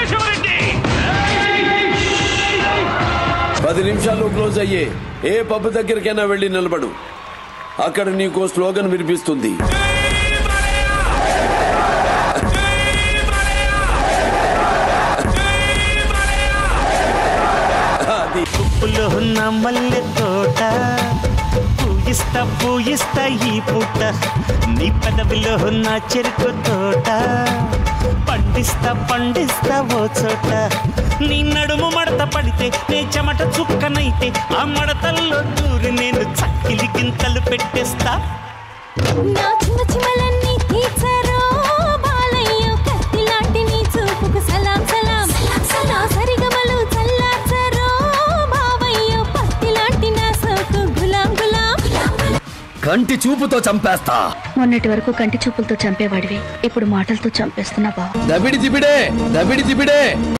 కేశవరెడ్డి పది నిమిషాల్లో క్లోజ్ అయ్యే ఏ పబ్ దగ్గరికైనా వెళ్ళి నిలబడు అక్కడ నీకు స్లోగన్ వినిపిస్తుంది అది పువ్వులో ఉన్న మల్లె తోట పూయిస్తా పూయిస్తా ఈ పూట నీ పెదవిలో ఉన్న చెరుకు తోట పండిస్తా పండిస్తా ఓ చోట నీ నడుము మడత పడితే నే చెమట చుక్కనైతే ఆ మడతల్లో దూరి నేను చక్కిలి గింతలు పెట్టేస్తా నా చిన్న చిమలన్నీ తీర్చారో బాలయ్య కత్తిలాంటి నీ చూపుకు సలాం సలాం నా సరిగమలు చల్లార్చారో బావయ్య పత్తిలాంటి నా సోకు గులాం గులాం కంటి చూపుతో చంపేస్తా మొన్నటి వరకు కంటి చూపులతో చంపేవాడివి ఇప్పుడు మాటలతో చంపేస్తున్నా బావ దబిడి దిబిడే దబిడి దిబిడే